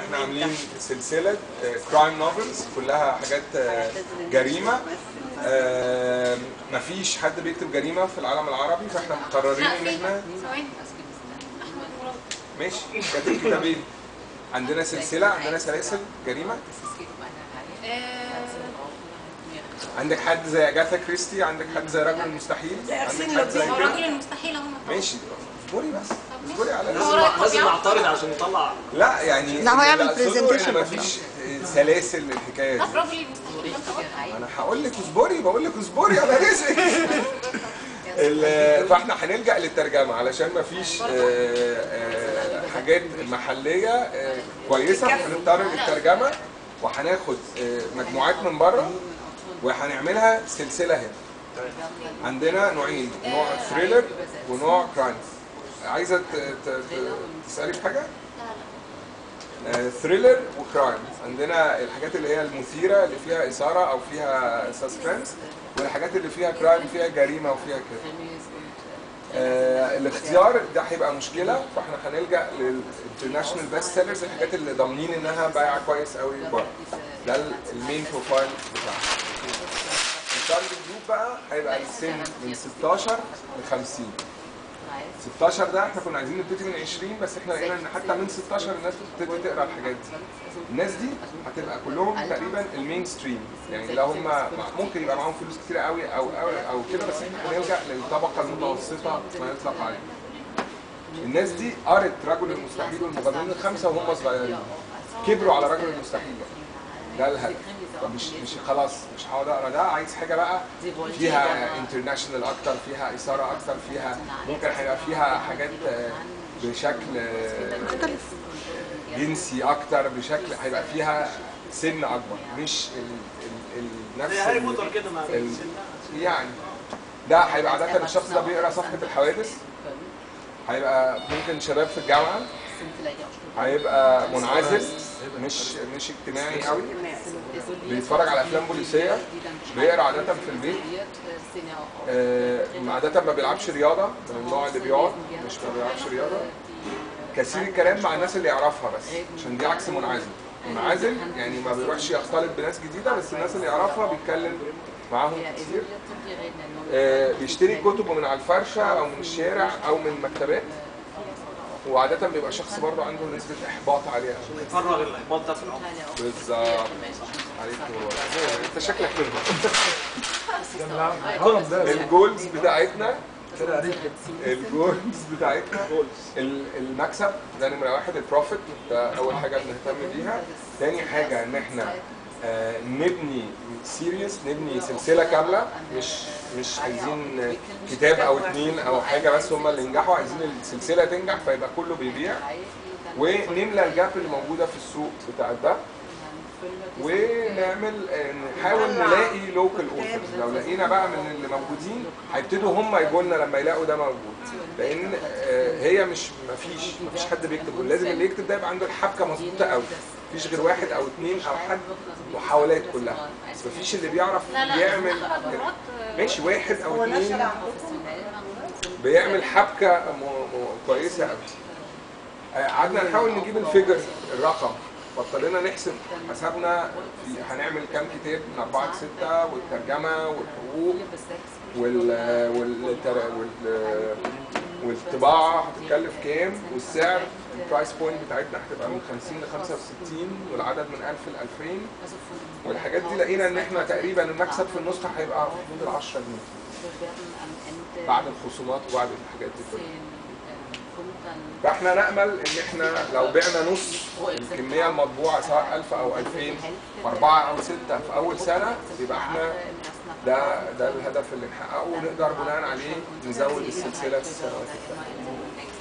احنا عاملين سلسله كرايم نوفلز كلها حاجات آه، جريمه آه، مفيش حد بيكتب جريمه في العالم العربي فاحنا مقررين لا ان في احنا ثواني احمد مراد ماشي كاتب كتابين عندنا سلسله عندنا سلاسل جريمه آه، عندك حد زي اجاثا كريستي عندك حد زي رجل المستحيل عندك حد زي هو كده الراجل المستحيل اهو ماشي اصبري بس اصبري على هو الاسم. رايح لازم طبيعة. نعترض عشان نطلع لا يعني لا، هو اللي يعمل أقصده presentation إن مفيش سلاسل للحكايه ده دي الراجل المستحيل ده انت قلت. انا هقول لك اصبري بقول لك اصبري على رزقك ال- فاحنا هنلجا للترجمه علشان ما فيش حاجات محليه آه، كويسه هنضطر للترجمه وهناخد آه، مجموعات من بره وهنعملها سلسله هنا عندنا نوعين نوع ثريلر ونوع كرايم عايزه ت- ت- ت- تسالي في حاجه ثريلر وكرايم عندنا الحاجات اللي هي المثيره اللي فيها اثاره او فيها سسبنس والحاجات اللي فيها كرايم فيها جريمه وفيها كده آه الاختيار ده هيبقى مشكله فاحنا هنلجا للانترناشونال بيست سيلرز الحاجات اللي ضامنين انها بايعه كويس قوي بره ده ال- المين بروفايل بتاعنا التارجت جروب بقى هيبقى السن من 16 ل 50 16 ده احنا كنا عايزين نبتدي من 20 بس احنا لقينا ان حتى من 16 الناس بتبتدي تقرا الحاجات دي الناس دي هتبقى كلهم تقريبا المين ستريم يعني لو هم ممكن يبقى معاهم فلوس كتير قوي او او او كده بس احنا هنلجا للطبقه المتوسطه ما يطلق عليها الناس دي قرت رجل المستحيل والمغامرين الخمسه وهم صغيرين كبروا على رجل المستحيل بقى ده الهدف فمش مش خلاص مش هقعد اقرا ده عايز حاجه بقى فيها انترناشونال اكتر فيها اثاره اكتر فيها ممكن هيبقى فيها حاجات آه، بشكل آه، جنسي اكتر بشكل هيبقى فيها سن اكبر مش ال ال ال نفس زي هاري ال- بوتر كده ما ال- يعني ده هيبقى عاده الشخص ده بيقرا صفحه الحوادث هيبقى ممكن شباب في الجامعه هيبقى منعزل مش مش اجتماعي قوي بيتفرج على افلام بوليسيه بيقرا عاده في البيت آه، عاده ما بيلعبش رياضه من النوع اللي بيقعد مش ما بيلعبش رياضه كثير الكلام مع الناس اللي يعرفها بس عشان دي عكس منعزل منعزل يعني ما بيروحش يختلط بناس جديده بس الناس اللي يعرفها بيتكلم معاهم كتير آه، بيشتري كتبه من على الفرشه او من الشارع او من مكتبات وعادة بيبقى شخص برضه عنده نسبة إحباط عالية نفرغ الاحباط ده في العمر بالظبط عليك نور أنت شكلك منهم الهرم ده الجولز بتاعتنا الجولز بتاعتنا ال- المكسب ده نمرة واحد البروفيت ده أول حاجة بنهتم بيها تاني حاجة إن إحنا آه، نبني سيريس نبني سلسلة كاملة مش مش عايزين آه، كتاب أو اتنين أو حاجة بس هما اللي ينجحوا عايزين السلسلة تنجح فيبقى كله بيبيع ونملى الجاب اللي موجودة في السوق بتاع ده ونعمل آه، نحاول نلاقي لوكال اوثرز لو لقينا بقى من اللي موجودين هيبتدوا هم يجوا لنا لما يلاقوا ده موجود لان آه، هي مش مفيش مفيش حد بيكتب لازم اللي يكتب ده يبقى عنده الحبكه مظبوطه قوي مفيش غير واحد او اتنين او حد محاولات كلها بس مفيش اللي بيعرف لا لا يعمل احمد مراد آه، ماشي واحد او اتنين بيعمل حبكه م- م- كويسه قوي آه، قعدنا نحاول نجيب الفيجر الرقم بطلنا نحسب حسبنا في هنعمل كام كتاب من أربعة لستة والترجمة والحقوق وال والتر... وال والطباعة هتتكلف كام والسعر البرايس بوينت بتاعتنا هتبقى من 50 ل 65 والعدد من 1000 ل 2000 والحاجات دي لقينا ان احنا تقريبا المكسب في النسخة هيبقى في حدود ال 10 جنيه بعد الخصومات وبعد الحاجات دي كلها فاحنا نامل ان احنا لو بعنا نص الكميه المطبوعه سواء 1000 او 2000 واربعه او سته في اول سنه يبقى احنا ده ده الهدف اللي نحققه ونقدر بناء عليه نزود السلسله في السنوات التانيه